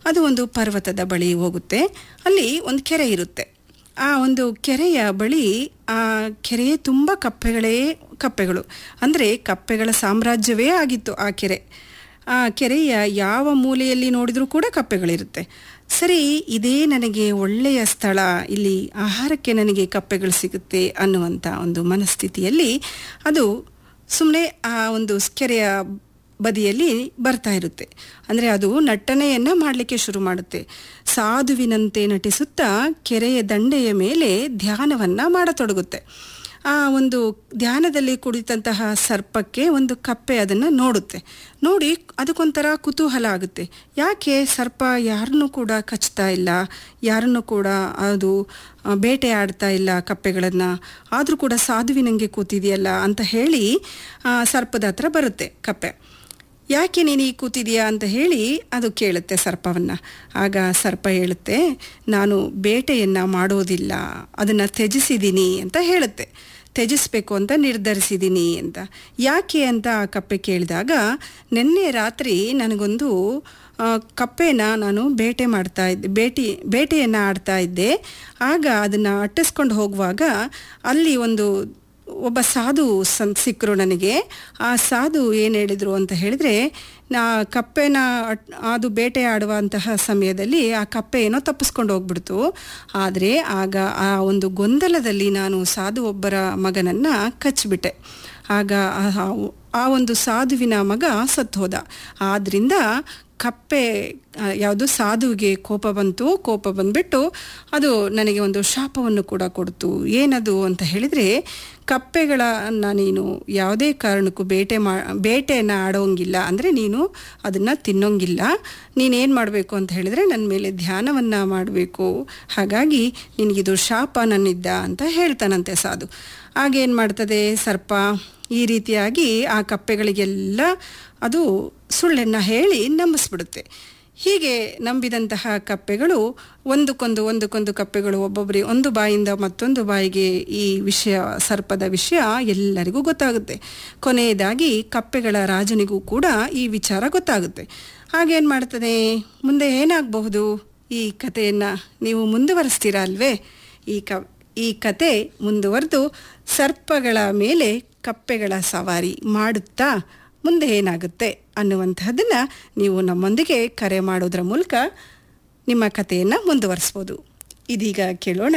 ಅದು ಒಂದು ಪರ್ವತದ ಬಳಿ ಹೋಗುತ್ತೆ ಅಲ್ಲಿ ಒಂದು ಕೆರೆ ಇರುತ್ತೆ ಆ ಒಂದು ಕೆರೆಯ ಬಳಿ ಆ ಕೆರೆಯೇ ತುಂಬ ಕಪ್ಪೆಗಳೇ ಕಪ್ಪೆಗಳು ಅಂದರೆ ಕಪ್ಪೆಗಳ ಸಾಮ್ರಾಜ್ಯವೇ ಆಗಿತ್ತು ಆ ಕೆರೆ ಆ ಕೆರೆಯ ಯಾವ ಮೂಲೆಯಲ್ಲಿ ನೋಡಿದರೂ ಕೂಡ ಕಪ್ಪೆಗಳಿರುತ್ತೆ ಸರಿ ಇದೇ ನನಗೆ ಒಳ್ಳೆಯ ಸ್ಥಳ ಇಲ್ಲಿ ಆಹಾರಕ್ಕೆ ನನಗೆ ಕಪ್ಪೆಗಳು ಸಿಗುತ್ತೆ ಅನ್ನುವಂಥ ಒಂದು ಮನಸ್ಥಿತಿಯಲ್ಲಿ ಅದು ಸುಮ್ಮನೆ ಆ ಒಂದು ಕೆರೆಯ ಬದಿಯಲ್ಲಿ ಬರ್ತಾ ಇರುತ್ತೆ ಅಂದರೆ ಅದು ನಟನೆಯನ್ನು ಮಾಡಲಿಕ್ಕೆ ಶುರು ಮಾಡುತ್ತೆ ಸಾಧುವಿನಂತೆ ನಟಿಸುತ್ತಾ ಕೆರೆಯ ದಂಡೆಯ ಮೇಲೆ ಧ್ಯಾನವನ್ನು ಮಾಡತೊಡಗುತ್ತೆ ಆ ಒಂದು ಧ್ಯಾನದಲ್ಲಿ ಕುಳಿತಂತಹ ಸರ್ಪಕ್ಕೆ ಒಂದು ಕಪ್ಪೆ ಅದನ್ನು ನೋಡುತ್ತೆ ನೋಡಿ ಅದಕ್ಕೊಂಥರ ಕುತೂಹಲ ಆಗುತ್ತೆ ಯಾಕೆ ಸರ್ಪ ಯಾರನ್ನೂ ಕೂಡ ಕಚ್ತಾ ಇಲ್ಲ ಯಾರನ್ನೂ ಕೂಡ ಅದು ಆ, ಬೇಟೆ ಆಡ್ತಾ ಇಲ್ಲ ಕಪ್ಪೆಗಳನ್ನು ಆದರೂ ಕೂಡ ಸಾಧುವಿನಂಗೆ ಕೂತಿದೆಯಲ್ಲ ಅಂತ ಹೇಳಿ ಆ, ಸರ್ಪದ ಹತ್ರ ಬರುತ್ತೆ ಕಪ್ಪೆ ಯಾಕೆ ನೀನು ಈ ಕೂತಿದೀಯಾ ಅಂತ ಹೇಳಿ ಅದು ಕೇಳುತ್ತೆ ಸರ್ಪವನ್ನು ಆಗ ಸರ್ಪ ಹೇಳುತ್ತೆ ನಾನು ಬೇಟೆಯನ್ನು ಮಾಡೋದಿಲ್ಲ ಅದನ್ನು ತ್ಯಜಿಸಿದ್ದೀನಿ ಅಂತ ಹೇಳುತ್ತೆ ತ್ಯಜಿಸ್ಬೇಕು ಅಂತ ನಿರ್ಧರಿಸಿದ್ದೀನಿ ಅಂತ ಯಾಕೆ ಅಂತ ಆ ಕಪ್ಪೆ ಕೇಳಿದಾಗ ನಿನ್ನೆ ರಾತ್ರಿ ನನಗೊಂದು ಆ, ಕಪ್ಪೆನ ನಾನು ಬೇಟೆ ಮಾಡ್ತಾ ಇದ್ದೆ ಬೇಟಿ ಬೇಟೆಯನ್ನು ಆಡ್ತಾ ಇದ್ದೆ ಆಗ ಅದನ್ನು ಅಟ್ಟಿಸ್ಕೊಂಡು ಹೋಗುವಾಗ ಅಲ್ಲಿ ಒಂದು ಒಬ್ಬ ಸಾಧು ಸಂ ಸಿಕ್ಕರು ನನಗೆ ಆ ಸಾಧು ಏನು ಹೇಳಿದರು ಅಂತ ಹೇಳಿದರೆ ನಾ ಕಪ್ಪೆನ ಅಟ್- ಅದು ಬೇಟೆ ಆಡುವಂತಹ ಸಮಯದಲ್ಲಿ ಆ ಕಪ್ಪೆ ಏನೋ ತಪ್ಪಿಸ್ಕೊಂಡು ಹೋಗ್ಬಿಡ್ತು ಆದರೆ ಆಗ ಆ ಒಂದು ಗೊಂದಲದಲ್ಲಿ ನಾನು ಸಾಧು ಒಬ್ಬರ ಮಗನನ್ನು ಕಚ್ಚಿಬಿಟ್ಟೆ ಆಗ ಆ- ಆ ಒಂದು ಸಾಧುವಿನ ಮಗ ಸತ್ತು ಹೋದ ಆದ್ದರಿಂದ ಕಪ್ಪೆ ಯಾವುದು ಸಾಧುವಿಗೆ ಕೋಪ ಬಂತು ಕೋಪ ಬಂದ್ಬಿಟ್ಟು ಅದು ನನಗೆ ಒಂದು ಶಾಪವನ್ನು ಕೂಡ ಕೊಡ್ತು ಏನದು ಅಂತ ಹೇಳಿದರೆ ಕಪ್ಪೆಗಳನ್ನು ನೀನು ಯಾವುದೇ ಕಾರಣಕ್ಕೂ ಬೇಟೆ ಮಾ ಬೇಟೆಯನ್ನು ಆಡೋಂಗಿಲ್ಲ ಅಂದರೆ ನೀನು ಅದನ್ನು ತಿನ್ನೋಂಗಿಲ್ಲ ನೀನೇನು ಮಾಡಬೇಕು ಅಂತ ಹೇಳಿದರೆ ನನ್ನ ಮೇಲೆ ಧ್ಯಾನವನ್ನು ಮಾಡಬೇಕು ಹಾಗಾಗಿ ನಿನಗಿದು ಶಾಪ ನನ್ನಿದ್ದ ಅಂತ ಹೇಳ್ತಾನಂತೆ ಸಾಧು ಆಗೇನು ಮಾಡ್ತದೆ ಸರ್ಪ ಈ ರೀತಿಯಾಗಿ ಆ ಕಪ್ಪೆಗಳಿಗೆಲ್ಲ ಅದು ಸುಳ್ಳನ್ನು ಹೇಳಿ ನಂಬಿಸ್ಬಿಡುತ್ತೆ ಹೀಗೆ ನಂಬಿದಂತಹ ಕಪ್ಪೆಗಳು ಒಂದಕ್ಕೊಂದು ಒಂದಕ್ಕೊಂದು ಕಪ್ಪೆಗಳು ಒಬ್ಬೊಬ್ಬರಿಗೆ ಒಂದು ಬಾಯಿಂದ ಮತ್ತೊಂದು ಬಾಯಿಗೆ ಈ ವಿಷಯ ಸರ್ಪದ ವಿಷಯ ಎಲ್ಲರಿಗೂ ಗೊತ್ತಾಗುತ್ತೆ ಕೊನೆಯದಾಗಿ ಕಪ್ಪೆಗಳ ರಾಜನಿಗೂ ಕೂಡ ಈ ವಿಚಾರ ಗೊತ್ತಾಗುತ್ತೆ ಹಾಗೇನು ಮಾಡ್ತದೆ ಮುಂದೆ ಏನಾಗಬಹುದು ಈ ಕಥೆಯನ್ನು ನೀವು ಮುಂದುವರಿಸ್ತೀರಾ ಅಲ್ವೇ ಈ ಕ ಈ ಕತೆ ಮುಂದುವರೆದು ಸರ್ಪಗಳ ಮೇಲೆ ಕಪ್ಪೆಗಳ ಸವಾರಿ ಮಾಡುತ್ತಾ ಮುಂದೆ ಏನಾಗುತ್ತೆ ಅನ್ನುವಂತಹದ್ದನ್ನು ನೀವು ನಮ್ಮೊಂದಿಗೆ ಕರೆ ಮಾಡೋದ್ರ ಮೂಲಕ ನಿಮ್ಮ ಕಥೆಯನ್ನು ಮುಂದುವರಿಸ್ಬೋದು ಇದೀಗ ಕೇಳೋಣ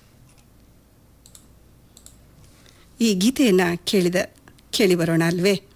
ಈ ಗೀತೆಯನ್ನು ಕೇಳಿದ ಕೇಳಿ ಬರೋಣ ಅಲ್ವೇ